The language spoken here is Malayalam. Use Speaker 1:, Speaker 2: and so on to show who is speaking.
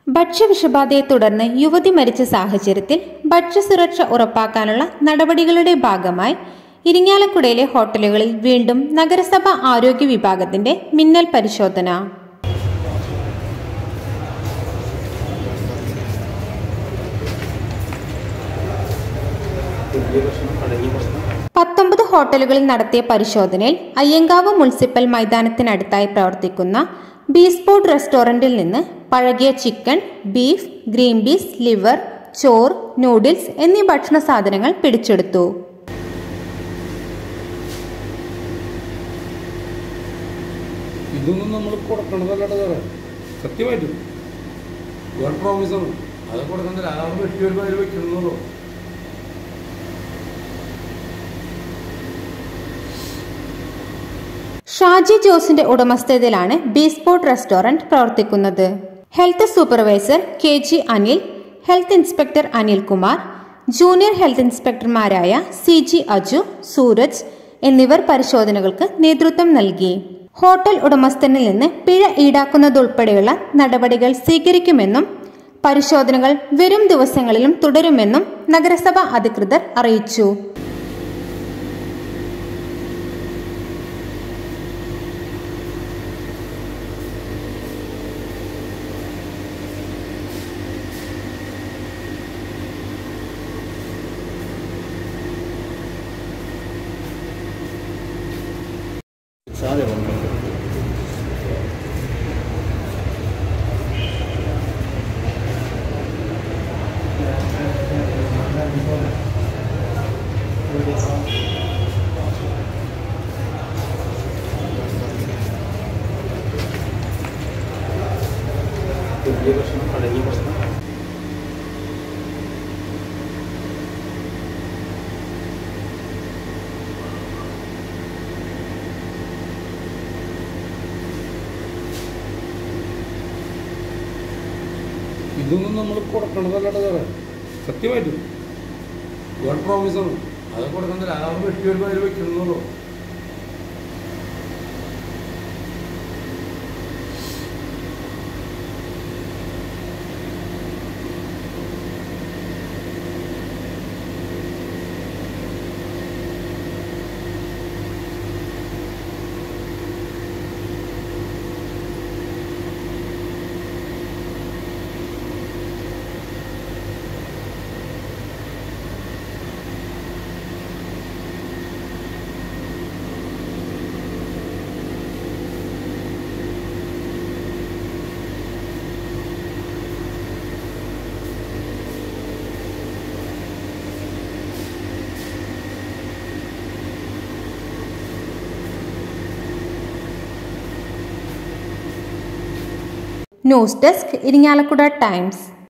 Speaker 1: ഭക്ഷ്യവിഷബാധയെ തുടർന്ന് യുവതി മരിച്ച സാഹചര്യത്തിൽ ഭക്ഷ്യസുരക്ഷ ഉറപ്പാക്കാനുള്ള നടപടികളുടെ ഭാഗമായി ഇരിങ്ങാലക്കുടയിലെ ഹോട്ടലുകളിൽ വീണ്ടും നഗരസഭ ആരോഗ്യ വിഭാഗത്തിന്റെ മിന്നൽ പരിശോധന പത്തൊമ്പത് ഹോട്ടലുകളിൽ നടത്തിയ പരിശോധനയിൽ അയ്യങ്കാവ് മുനിസിപ്പൽ മൈതാനത്തിനടുത്തായി പ്രവർത്തിക്കുന്ന ബീസ്പോർട്ട് റെസ്റ്റോറന്റിൽ നിന്ന് പഴകിയ chicken beef green peas liver ചോർ നൂഡിൽസ് എന്നീ ഭക്ഷണ സാധനങ്ങൾ പിടിച്ചെടുത്തു
Speaker 2: ഇതൊന്നും നമ്മൾ കൊടുക്കണതല്ലട സാറേ സത്യമായിട്ടും ഗോഡ് പ്രോമിസാണ് അത് കൊടുക്കുന്നില്ല അതാണ് വെട്ടി വരുമ്പോൾ അതിൽ വെക്കണമെന്നുള്ളൂ
Speaker 1: ഷാജി ജോസിന്റെ ഉടമസ്ഥതയിലാണ് ബീസ്പോർട്ട് റെസ്റ്റോറന്റ് പ്രവർത്തിക്കുന്നത് health supervisor K G Anil health inspector Anilkumar junior health ഇൻസ്പെക്ടർമാരായ സി ജി അജു സൂരജ് എന്നിവർ പരിശോധനകൾക്ക് നേതൃത്വം നൽകി ഹോട്ടൽ ഉടമസ്ഥനിൽ നിന്ന് പിഴ ഈടാക്കുന്നതുൾപ്പെടെയുള്ള നടപടികൾ സ്വീകരിക്കുമെന്നും പരിശോധനകൾ വരും ദിവസങ്ങളിലും തുടരുമെന്നും നഗരസഭ അധികൃതർ അറിയിച്ചു
Speaker 2: വലിയ പ്രശ്നം പഴകിയ പ്രശ്നം ഇതൊന്നും നമ്മൾ കൊടുക്കണതല്ലട സാറേ സത്യമായിട്ടും ഗോഡ് പ്രോമിസാണ് അത് കൊടുക്കുന്നില്ല അതാണ് വെട്ടി വരുമ്പോൾ അതിൽ വെക്കണമെന്നുള്ളൂ
Speaker 1: ന്യൂസ് ഡെസ്ക് ഇരിങ്ങാലക്കുട ടൈംസ്